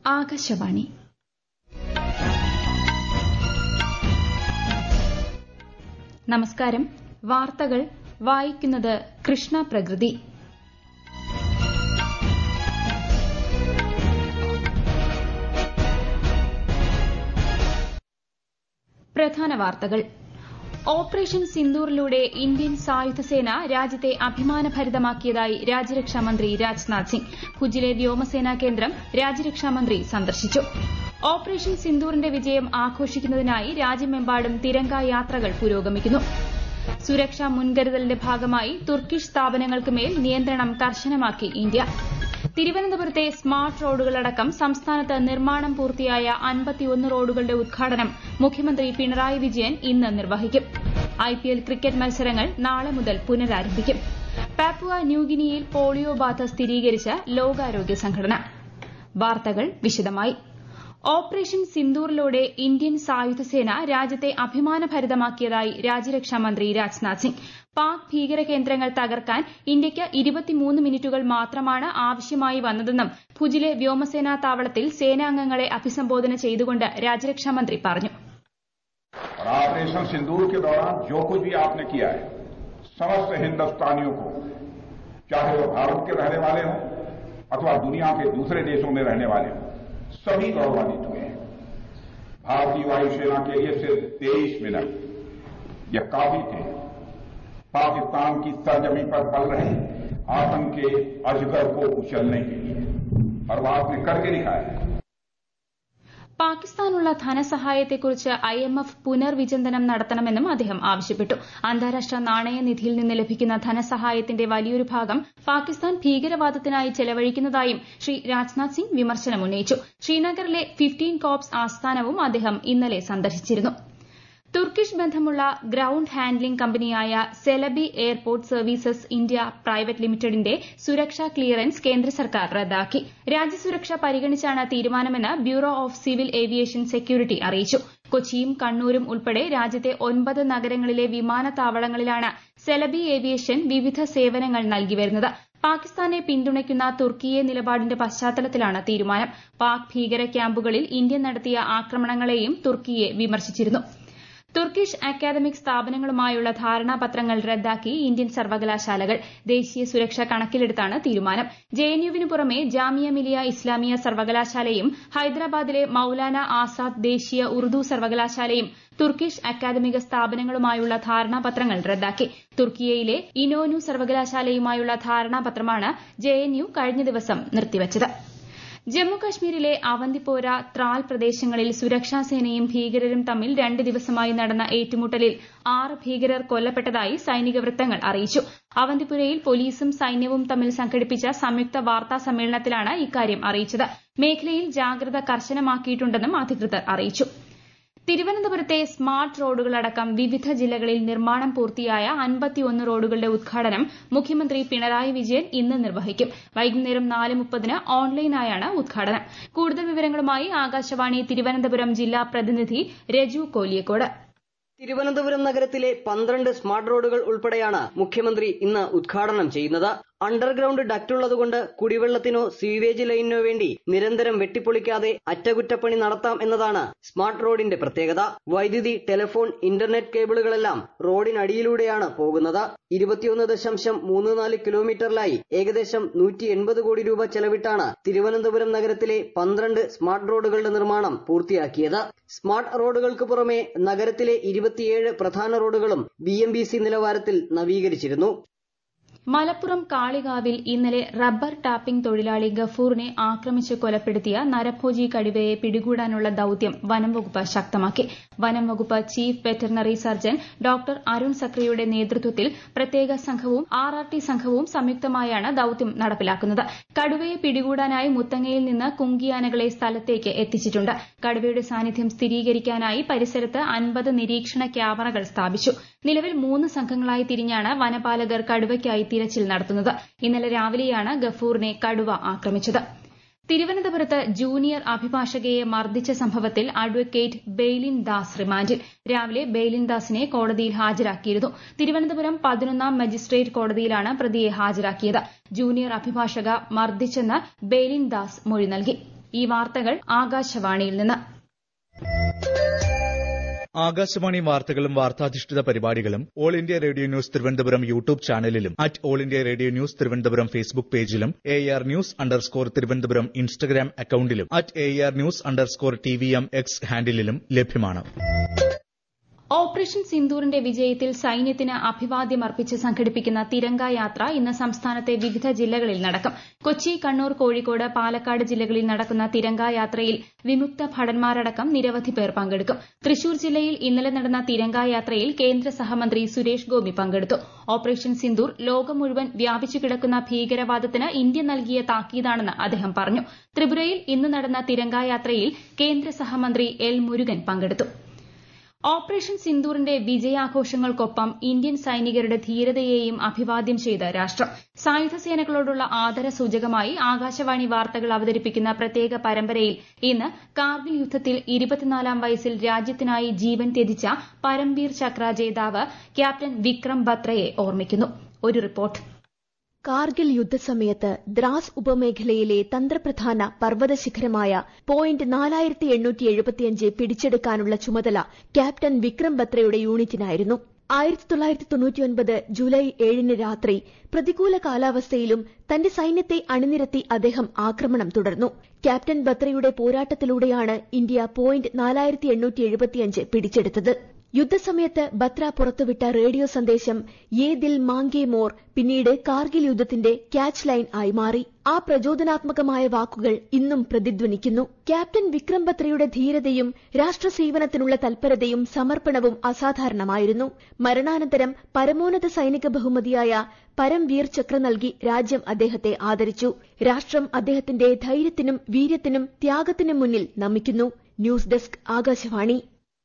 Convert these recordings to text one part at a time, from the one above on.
ആകാശവാണി നമസ്കാരം വാർത്തകൾ വായിക്കുന്നത് കൃഷ്ണ പ്രകൃതി പ്രധാന വാർത്തകൾ ഓപ്പറേഷൻ സിന്ദൂറിലൂടെ ഇന്ത്യൻ സായുധ സേന രാജ്യത്തെ അഭിമാനഭരിതമാക്കിയതായി രാജ്യരക്ഷാമന്ത്രി രാജ്നാഥ് സിംഗ് ഭുജിലെ വ്യോമസേനാ കേന്ദ്രം രാജ്യരക്ഷാമന്ത്രി സന്ദർശിച്ചു ഓപ്പറേഷൻ സിന്ദൂറിന്റെ വിജയം ആഘോഷിക്കുന്നതിനായി രാജ്യമെമ്പാടും തിരങ്ക യാത്രകൾ പുരോഗമിക്കുന്നു സുരക്ഷാ മുൻകരുതലിന്റെ ഭാഗമായി തുർക്കിഷ് സ്ഥാപനങ്ങൾക്ക് മേൽ നിയന്ത്രണം കർശനമാക്കി ഇന്ത്യ തിരുവനന്തപുരത്തെ സ്മാർട്ട് റോഡുകളടക്കം സംസ്ഥാനത്ത് നിർമ്മാണം പൂർത്തിയായ അൻപത്തിയൊന്ന് റോഡുകളുടെ ഉദ്ഘാടനം മുഖ്യമന്ത്രി പിണറായി വിജയൻ ഇന്ന് നിർവഹിക്കും ഐപിഎൽ ക്രിക്കറ്റ് മത്സരങ്ങൾ നാളെ മുതൽ പുനരാരംഭിക്കും പാപ്പുവ ന്യൂഗിനിയിൽ പോളിയോ ബാധ സ്ഥിരീകരിച്ച് ലോകാരോഗ്യ സംഘടന വാർത്തകൾ വിശദമായി ഓപ്പറേഷൻ സിന്ദൂറിലൂടെ ഇന്ത്യൻ സായുധ സേന രാജ്യത്തെ അഭിമാനഭരിതമാക്കിയതായി രാജ്യരക്ഷാമന്ത്രി രാജ്നാഥ് സിംഗ് പാക് ഭീകര കേന്ദ്രങ്ങൾ തകർക്കാൻ ഇന്ത്യയ്ക്ക് ഇരുപത്തിമൂന്ന് മിനിറ്റുകൾ മാത്രമാണ് ആവശ്യമായി വന്നതെന്നും ഭുജിലെ വ്യോമസേനാ താവളത്തിൽ സേനാംഗങ്ങളെ അഭിസംബോധന ചെയ്തുകൊണ്ട് രാജ്യരക്ഷാമന്ത്രി പറഞ്ഞു और ऑपरेशन सिंदूर के दौरान जो कुछ भी आपने किया है समस्त हिंदुस्तानियों को चाहे वो भारत के रहने वाले हों अथवा दुनिया के दूसरे देशों में रहने वाले हों सभी गौरवान्वित हुए हैं भारतीय वायुसेना के लिए सिर्फ तेईस मिनट यह काफी थे पाकिस्तान की सरजमी पर पल रहे आतंक के अजगर को उछलने के लिए और वो आपने करके दिखाया है പാകിസ്ഥാനുള്ള ധനസഹായത്തെക്കുറിച്ച് ഐഎംഎഫ് പുനർവിചിന്തനം നടത്തണമെന്നും അദ്ദേഹം ആവശ്യപ്പെട്ടു അന്താരാഷ്ട്ര നാണയനിധിയിൽ നിന്ന് ലഭിക്കുന്ന ധനസഹായത്തിന്റെ വലിയൊരു ഭാഗം പാകിസ്ഥാൻ ഭീകരവാദത്തിനായി ചെലവഴിക്കുന്നതായും ശ്രീ രാജ്നാഥ് സിംഗ് വിമർശനം ഉന്നയിച്ചു ശ്രീനഗറിലെ ഫിഫ്റ്റീൻ കോപ്സ് ആസ്ഥാനവും അദ്ദേഹം ഇന്നലെ സന്ദർശിച്ചിരുന്നു തുർക്കിഷ് ബന്ധമുള്ള ഗ്രൌണ്ട് ഹാൻഡ്ലിംഗ് കമ്പനിയായ Celebi airport services India private ലിമിറ്റഡിന്റെ സുരക്ഷാ ക്ലിയറൻസ് കേന്ദ്ര സർക്കാർ റദ്ദാക്കി രാജ്യസുരക്ഷ പരിഗണിച്ചാണ് തീരുമാനമെന്ന് bureau of civil aviation security അറിയിച്ചു കൊച്ചിയും കണ്ണൂരും ഉൾപ്പെടെ രാജ്യത്തെ ഒൻപത് നഗരങ്ങളിലെ വിമാനത്താവളങ്ങളിലാണ് സെലബി ഏവിയേഷൻ വിവിധ സേവനങ്ങൾ നൽകിവരുന്നത് പാകിസ്ഥാനെ പിന്തുണയ്ക്കുന്ന തുർക്കിയെ നിലപാടിന്റെ പശ്ചാത്തലത്തിലാണ് തീരുമാനം പാക് ഭീകര ക്യാമ്പുകളിൽ ഇന്ത്യ നടത്തിയ ആക്രമണങ്ങളെയും തുർക്കിയെ വിമർശിച്ചിരുന്നു തുർക്കിഷ് അക്കാദമിക് സ്ഥാപനങ്ങളുമായുള്ള ധാരണാപത്രങ്ങൾ റദ്ദാക്കി ഇന്ത്യൻ സർവകലാശാലകൾ ദേശീയ സുരക്ഷ കണക്കിലെടുത്താണ് തീരുമാനം ജെഎൻയുവിന് പുറമെ ജാമിയ മിലിയ ഇസ്ലാമിയ സർവകലാശാലയും ഹൈദരാബാദിലെ മൌലാന ആസാദ് ദേശീയ ഉറുദു സർവകലാശാലയും തുർക്കിഷ് അക്കാദമിക സ്ഥാപനങ്ങളുമായുള്ള ധാരണാപത്രങ്ങൾ റദ്ദാക്കി തുർക്കിയയിലെ ഇനോനു സർവകലാശാലയുമായുള്ള ധാരണാപത്രമാണ് ജെഎൻയു കഴിഞ്ഞ ദിവസം നിർത്തിവച്ചത് ജമ്മുകശ്മീരിലെ അവന്തിപ്പോര ത്രാൽ പ്രദേശങ്ങളിൽ സുരക്ഷാസേനയും ഭീകരരും തമ്മിൽ രണ്ട് ദിവസമായി നടന്ന ഏറ്റുമുട്ടലിൽ ആറ് ഭീകരർ കൊല്ലപ്പെട്ടതായി സൈനിക വൃത്തങ്ങൾ അറിയിച്ചു അവന്തിപ്പുരയിൽ പോലീസും സൈന്യവും തമ്മിൽ സംഘടിപ്പിച്ച സംയുക്ത വാർത്താ സമ്മേളനത്തിലാണ് ഇക്കാര്യം അറിയിച്ചത് മേഖലയിൽ ജാഗ്രത കർശനമാക്കിയിട്ടുണ്ടെന്നും അധികൃതർ അറിയിച്ചു തിരുവനന്തപുരത്തെ സ്മാർട്ട് റോഡുകളടക്കം വിവിധ ജില്ലകളിൽ നിർമ്മാണം പൂർത്തിയായ അൻപത്തിയൊന്ന് റോഡുകളുടെ ഉദ്ഘാടനം മുഖ്യമന്ത്രി പിണറായി വിജയൻ ഇന്ന് നിർവഹിക്കും വൈകുന്നേരം നാല് മുപ്പതിന് ഓൺലൈനായാണ് ഉദ്ഘാടനം കൂടുതൽ വിവരങ്ങളുമായി ആകാശവാണി തിരുവനന്തപുരം ജില്ലാ പ്രതിനിധി രജു കോലിയക്കോട് തിരുവനന്തപുരം നഗരത്തിലെ പന്ത്രണ്ട് സ്മാർട്ട് റോഡുകൾ ഉൾപ്പെടെയാണ് മുഖ്യമന്ത്രി ഇന്ന് ഉദ്ഘാടനം ചെയ്യുന്നത് അണ്ടർഗ്രൌണ്ട് ഡക്റ്റുള്ളതുകൊണ്ട് കുടിവെള്ളത്തിനോ സീവേജ് ലൈനിനോ വേണ്ടി നിരന്തരം വെട്ടിപ്പൊളിക്കാതെ അറ്റകുറ്റപ്പണി നടത്താം എന്നതാണ് സ്മാർട്ട് റോഡിന്റെ പ്രത്യേകത വൈദ്യുതി ടെലിഫോൺ ഇന്റർനെറ്റ് കേബിളുകളെല്ലാം റോഡിനടിയിലൂടെയാണ് പോകുന്നത് ഇരുപത്തിയൊന്ന് ദശാംശം മൂന്ന് നാല് കിലോമീറ്ററിലായി ഏകദേശം നൂറ്റി എൺപത് കോടി രൂപ ചെലവിട്ടാണ് തിരുവനന്തപുരം നഗരത്തിലെ പന്ത്രണ്ട് സ്മാർട്ട് റോഡുകളുടെ നിർമ്മാണം പൂർത്തിയാക്കിയത് സ്മാർട്ട് റോഡുകൾക്ക് പുറമെ നഗരത്തിലെ ഇരുപത്തിയേഴ് പ്രധാന റോഡുകളും ബി നിലവാരത്തിൽ നവീകരിച്ചിരുന്നു മലപ്പുറം കാളികാവിൽ ഇന്നലെ റബ്ബർ ടാപ്പിംഗ് തൊഴിലാളി ഗഫൂറിനെ ആക്രമിച്ച് കൊലപ്പെടുത്തിയ നരഭോജി കടുവയെ പിടികൂടാനുള്ള ദൌത്യം വനം വകുപ്പ് ശക്തമാക്കി വനം വകുപ്പ് chief veterinary surgeon doctor Arun സക്രിയുടെ നേതൃത്വത്തിൽ പ്രത്യേക സംഘവും ആർ ആർ ടി സംഘവും സംയുക്തമായാണ് ദൌത്യം നടപ്പിലാക്കുന്നത് കടുവയെ പിടികൂടാനായി മുത്തങ്ങയിൽ നിന്ന് കുങ്കിയാനകളെ സ്ഥലത്തേക്ക് എത്തിച്ചിട്ടുണ്ട് കടുവയുടെ സാന്നിധ്യം സ്ഥിരീകരിക്കാനായി പരിസരത്ത് അൻപത് നിരീക്ഷണ ക്യാമറകൾ സ്ഥാപിച്ചു നിലവിൽ മൂന്ന് സംഘങ്ങളായി തിരിഞ്ഞാണ് വനപാലകർ കടുവയ്ക്കായി തിരച്ചിൽ നടത്തുന്നത് ഇന്നലെ രാവിലെയാണ് ഗഫൂറിനെ കടുവ ആക്രമിച്ചത് തിരുവനന്തപുരത്ത് ജൂനിയർ അഭിഭാഷകയെ മർദ്ദിച്ച സംഭവത്തിൽ അഡ്വക്കേറ്റ് ബെയ്ലിൻ ദാസ് റിമാൻഡിൽ രാവിലെ ബെയ്ലിൻ ദാസിനെ കോടതിയിൽ ഹാജരാക്കിയിരുന്നു തിരുവനന്തപുരം പതിനൊന്നാം മജിസ്ട്രേറ്റ് കോടതിയിലാണ് പ്രതിയെ ഹാജരാക്കിയത് ജൂനിയർ അഭിഭാഷക മർദ്ദിച്ചെന്ന് ബെയ്ലിൻ ദാസ് മൊഴി നൽകി ഈ വാർത്തകൾ ആകാശവാണിയിൽ നിന്ന് ആകാശവാണി വാർത്തകളും വാർത്താധിഷ്ഠിത പരിപാടികളും All India Radio news Thiruvananthapuram YouTube ചാനലിലും at All India Radio news Thiruvananthapuram Facebook പേജിലും A R news underscore Thiruvananthapuram Instagram അക്കൌണ്ടിലും at A R news underscore T V M X ഹാൻഡിലും ലഭ്യമാണ് ഓപ്പറേഷൻ സിന്ദൂറിന്റെ വിജയത്തിൽ സൈന്യത്തിന് അഭിവാദ്യം അർപ്പിച്ച് സംഘടിപ്പിക്കുന്ന തിരങ്ക യാത്ര ഇന്ന് സംസ്ഥാനത്തെ വിവിധ ജില്ലകളിൽ നടക്കും കൊച്ചി കണ്ണൂർ കോഴിക്കോട് പാലക്കാട് ജില്ലകളിൽ നടക്കുന്ന തിരങ്ക യാത്രയിൽ വിമുക്ത ഭടന്മാരടക്കം നിരവധി പേർ പങ്കെടുക്കും തൃശൂർ ജില്ലയിൽ ഇന്നലെ നടന്ന തിരങ്ക യാത്രയിൽ കേന്ദ്ര സഹമന്ത്രി സുരേഷ് ഗോപി പങ്കെടുത്തു ഓപ്പറേഷൻ സിന്ദൂർ ലോകം മുഴുവൻ വ്യാപിച്ചു കിടക്കുന്ന ഭീകരവാദത്തിന് ഇന്ത്യ നൽകിയ താക്കീതാണെന്ന് അദ്ദേഹം പറഞ്ഞു ത്രിപുരയിൽ ഇന്ന് നടന്ന തിരങ്ക യാത്രയിൽ കേന്ദ്ര സഹമന്ത്രി എൽ മുരുകൻ പങ്കെടുത്തു ഓപ്പറേഷൻ സിന്ദൂറിന്റെ വിജയാഘോഷങ്ങൾക്കൊപ്പം ഇന്ത്യൻ സൈനികരുടെ ധീരതയെയും അഭിവാദ്യം ചെയ്ത് രാഷ്ട്രം സായുധ സേനകളോടുള്ള ആദര സൂചകമായി ആകാശവാണി വാർത്തകൾ അവതരിപ്പിക്കുന്ന പ്രത്യേക പരമ്പരയിൽ ഇന്ന് കാർഗിൽ യുദ്ധത്തിൽ ഇരുപത്തിനാലാം വയസ്സിൽ രാജ്യത്തിനായി ജീവൻ ത്യജിച്ച പരംവീർ ചക്ര ജേതാവ് ക്യാപ്റ്റൻ വിക്രം ബത്രയെ ഓർമ്മിക്കുന്നു ഒരു റിപ്പോർട്ട് കാർഗിൽ യുദ്ധസമയത്ത് ദ്രാസ് ഉപമേഖലയിലെ തന്ത്രപ്രധാന പർവ്വത ശിഖരമായ പോയിന്റ് നാലായിരത്തി എണ്ണൂറ്റി എഴുപത്തിയഞ്ച് പിടിച്ചെടുക്കാനുള്ള ചുമതല ക്യാപ്റ്റൻ വിക്രം ബത്രയുടെ യൂണിറ്റിനായിരുന്നു ആയിരത്തി തൊള്ളായിരത്തി തൊണ്ണൂറ്റിയൊൻപത് ജൂലൈ ഏഴിന് രാത്രി പ്രതികൂല കാലാവസ്ഥയിലും തന്റെ സൈന്യത്തെ അണിനിരത്തി അദ്ദേഹം ആക്രമണം തുടർന്നു ക്യാപ്റ്റൻ ബത്രയുടെ പോരാട്ടത്തിലൂടെയാണ് ഇന്ത്യ പോയിന്റ് നാലായിരത്തി എണ്ണൂറ്റി എഴുപത്തിയഞ്ച് പിടിച്ചെടുത്തത് യുദ്ധസമയത്ത് ബത്ര പുറത്തുവിട്ട റേഡിയോ സന്ദേശം യേ ദിൽ മാങ്കേ മോർ പിന്നീട് കാർഗിൽ യുദ്ധത്തിന്റെ ക്യാച്ച് ലൈൻ ആയി മാറി ആ പ്രചോദനാത്മകമായ വാക്കുകൾ ഇന്നും പ്രതിധ്വനിക്കുന്നു ക്യാപ്റ്റൻ വിക്രം ബത്രയുടെ ധീരതയും രാഷ്ട്രസേവനത്തിനുള്ള തൽപരതയും സമർപ്പണവും അസാധാരണമായിരുന്നു മരണാനന്തരം പരമോന്നത സൈനിക ബഹുമതിയായ പരംവീർ ചക്ര നൽകി രാജ്യം അദ്ദേഹത്തെ ആദരിച്ചു രാഷ്ട്രം അദ്ദേഹത്തിന്റെ ധൈര്യത്തിനും വീര്യത്തിനും ത്യാഗത്തിനും മുന്നിൽ നമിക്കുന്നു ന്യൂസ് ഡെസ്ക് ആകാശവാണി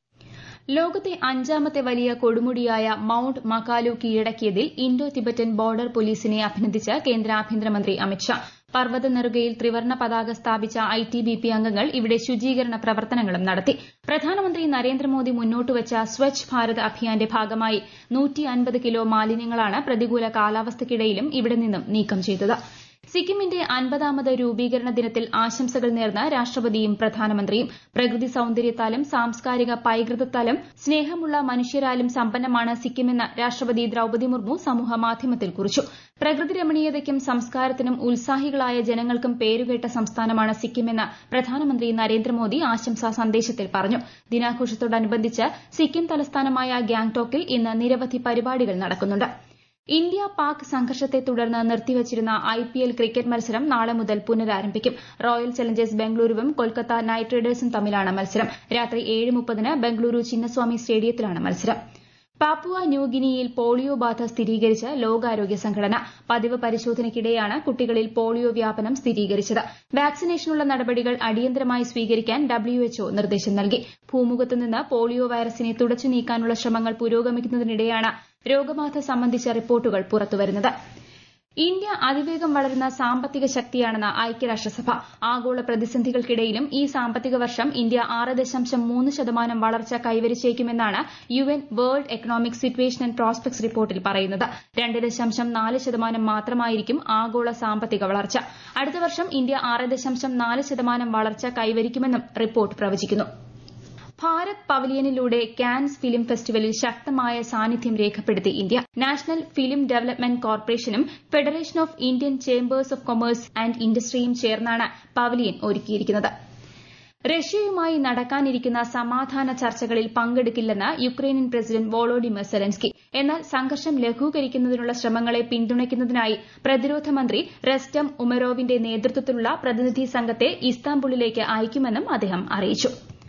ലോകത്തെ അഞ്ചാമത്തെ വലിയ കൊടുമുടിയായ മൌണ്ട് മകാലു കീഴടക്കിയതിൽ ഇന്തോ തിബറ്റൻ ബോർഡർ പോലീസിനെ അഭിനന്ദിച്ച് കേന്ദ്ര ആഭ്യന്തരമന്ത്രി അമിത്ഷാ പർവ്വത നെറുകയിൽ ത്രിവർണ്ണ പതാക സ്ഥാപിച്ച ഐടിബിപി അംഗങ്ങൾ ഇവിടെ ശുചീകരണ പ്രവർത്തനങ്ങളും നടത്തി പ്രധാനമന്ത്രി നരേന്ദ്രമോദി മുന്നോട്ടുവച്ച സ്വച്ഛ് ഭാരത് അഭിയാന്റെ ഭാഗമായി കിലോ മാലിന്യങ്ങളാണ് പ്രതികൂല കാലാവസ്ഥയ്ക്കിടയിലും ഇവിടെ നിന്നും നീക്കം ചെയ്തത് സിക്കിമിന്റെ അൻപതാമത് രൂപീകരണ ദിനത്തിൽ ആശംസകൾ നേർന്ന് രാഷ്ട്രപതിയും പ്രധാനമന്ത്രിയും പ്രകൃതി സൌന്ദര്യത്താലും സാംസ്കാരിക പൈതൃകത്താലും സ്നേഹമുള്ള മനുഷ്യരാലും സമ്പന്നമാണ് സിക്കിമെന്ന് രാഷ്ട്രപതി ദ്രൌപദി മുർമു സമൂഹമാധ്യമത്തിൽ കുറിച്ചു പ്രകൃതി രമണീയതയ്ക്കും സംസ്കാരത്തിനും ഉത്സാഹികളായ ജനങ്ങൾക്കും പേരുകേട്ട സംസ്ഥാനമാണ് സിക്കിമെന്ന് പ്രധാനമന്ത്രി നരേന്ദ്രമോദി ആശംസാ സന്ദേശത്തിൽ പറഞ്ഞു ദിനാഘോഷത്തോടനുബന്ധിച്ച് സിക്കിം തലസ്ഥാനമായ ഗാംഗ്ടോക്കിൽ ഇന്ന് നിരവധി പരിപാടികൾ നടക്കുന്നുണ്ട് ഇന്ത്യ പാക് സംഘർഷത്തെ തുടർന്ന് നിർത്തിവച്ചിരുന്ന ഐപിഎൽ ക്രിക്കറ്റ് മത്സരം നാളെ മുതൽ പുനരാരംഭിക്കും റോയൽ ചലഞ്ചേഴ്സ് ബംഗളൂരുവും കൊൽക്കത്ത നൈറ്റ് റൈഡേഴ്സും തമ്മിലാണ് മത്സരം രാത്രി ഏഴ് മുപ്പതിന് ബംഗളൂരു ചിന്നസ്വാമി സ്റ്റേഡിയത്തിലാണ് മത്സരം പാപ്പുവ ന്യൂഗിനിയിൽ പോളിയോ ബാധ സ്ഥിരീകരിച്ച് ലോകാരോഗ്യ സംഘടന പതിവ് പരിശോധനയ്ക്കിടെയാണ് കുട്ടികളിൽ പോളിയോ വ്യാപനം സ്ഥിരീകരിച്ചത് വാക്സിനേഷനുള്ള നടപടികൾ അടിയന്തരമായി സ്വീകരിക്കാൻ ഡബ്ല്യുഎച്ച്ഒ നിർദ്ദേശം നൽകി ഭൂമുഖത്ത് നിന്ന് പോളിയോ വൈറസിനെ തുടച്ചു നീക്കാനുള്ള ശ്രമങ്ങൾ പുരോഗമിക്കുന്നതിനിടെയാണ് രോഗബാധ സംബന്ധിച്ച റിപ്പോർട്ടുകൾ പുറത്തുവരുന്നത് ഇന്ത്യ അതിവേഗം വളരുന്ന സാമ്പത്തിക ശക്തിയാണെന്ന് ഐക്യരാഷ്ട്രസഭ ആഗോള പ്രതിസന്ധികൾക്കിടയിലും ഈ സാമ്പത്തിക വർഷം ഇന്ത്യ ആറ് ദശാംശം മൂന്ന് ശതമാനം വളർച്ച കൈവരിച്ചേക്കുമെന്നാണ് U N world economic situation and prospects റിപ്പോർട്ടിൽ പറയുന്നത് രണ്ട് ദശാംശം നാല് ശതമാനം മാത്രമായിരിക്കും ആഗോള സാമ്പത്തിക വളർച്ച അടുത്ത വർഷം ഇന്ത്യ ആറ് ദശാംശം നാല് ശതമാനം വളർച്ച കൈവരിക്കുമെന്നും റിപ്പോർട്ട് പ്രവചിക്കുന്നു ഭാരത് പവലിയനിലൂടെ കാൻസ് ഫിലിം ഫെസ്റ്റിവലിൽ ശക്തമായ സാന്നിധ്യം രേഖപ്പെടുത്തി ഇന്ത്യ നാഷണൽ ഫിലിം ഡെവലപ്മെന്റ് കോർപ്പറേഷനും federation of Indian chambers of commerce and ഇൻഡസ്ട്രിയും ചേർന്നാണ് പവലിയൻ ഒരുക്കിയിരിക്കുന്നത് റഷ്യയുമായി നടക്കാനിരിക്കുന്ന സമാധാന ചർച്ചകളിൽ പങ്കെടുക്കില്ലെന്ന് യുക്രൈനിയൻ പ്രസിഡന്റ് വോളോഡിമർ സെലൻസ്കി എന്നാൽ സംഘർഷം ലഘൂകരിക്കുന്നതിനുള്ള ശ്രമങ്ങളെ പിന്തുണയ്ക്കുന്നതിനായി പ്രതിരോധ മന്ത്രി റെസ്റ്റം ഉമരോവിന്റെ നേതൃത്വത്തിലുള്ള പ്രതിനിധി സംഘത്തെ ഇസ്താംബുളിലേക്ക് അയക്കുമെന്നും അദ്ദേഹം അറിയിച്ചു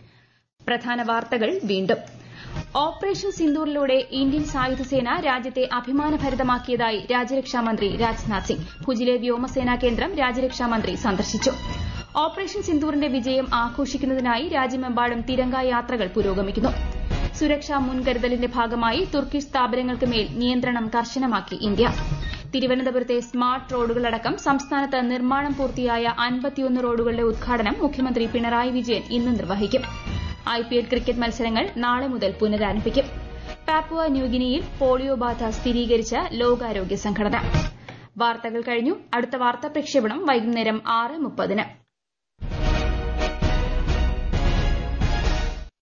പ്രധാന വാർത്തകൾ വീണ്ടും ഓപ്പറേഷൻ സിന്ദൂറിലൂടെ ഇന്ത്യൻ സായുധസേന രാജ്യത്തെ അഭിമാനഭരിതമാക്കിയതായി രാജ്യരക്ഷാമന്ത്രി രാജ്നാഥ് സിംഗ് ഭുജിലെ വ്യോമസേനാ കേന്ദ്രം രാജ്യരക്ഷാമന്ത്രി സന്ദർശിച്ചു ഓപ്പറേഷൻ സിന്ദൂറിന്റെ വിജയം ആഘോഷിക്കുന്നതിനായി രാജ്യമെമ്പാടും തിരങ്ക യാത്രകൾ പുരോഗമിക്കുന്നു സുരക്ഷാ മുൻകരുതലിന്റെ ഭാഗമായി തുർക്കിഷ് സ്ഥാപനങ്ങൾക്ക് മേൽ നിയന്ത്രണം കർശനമാക്കി ഇന്ത്യ തിരുവനന്തപുരത്തെ സ്മാർട്ട് റോഡുകളടക്കം സംസ്ഥാനത്ത് നിർമ്മാണം പൂർത്തിയായ അൻപത്തിയൊന്ന് റോഡുകളുടെ ഉദ്ഘാടനം മുഖ്യമന്ത്രി പിണറായി വിജയൻ ഇന്ന് നിർവഹിക്കും ഐപിഎൽ ക്രിക്കറ്റ് മത്സരങ്ങൾ നാളെ മുതൽ പുനരാരംഭിക്കും പാപ്പുവ ന്യൂഗിനിയിൽ പോളിയോ ബാധ സ്ഥിരീകരിച്ച ലോകാരോഗ്യ സംഘടന വാർത്തകൾ കഴിഞ്ഞു അടുത്ത വാർത്താ പ്രക്ഷേപണം വൈകുന്നേരം ആറ് മുപ്പതിന്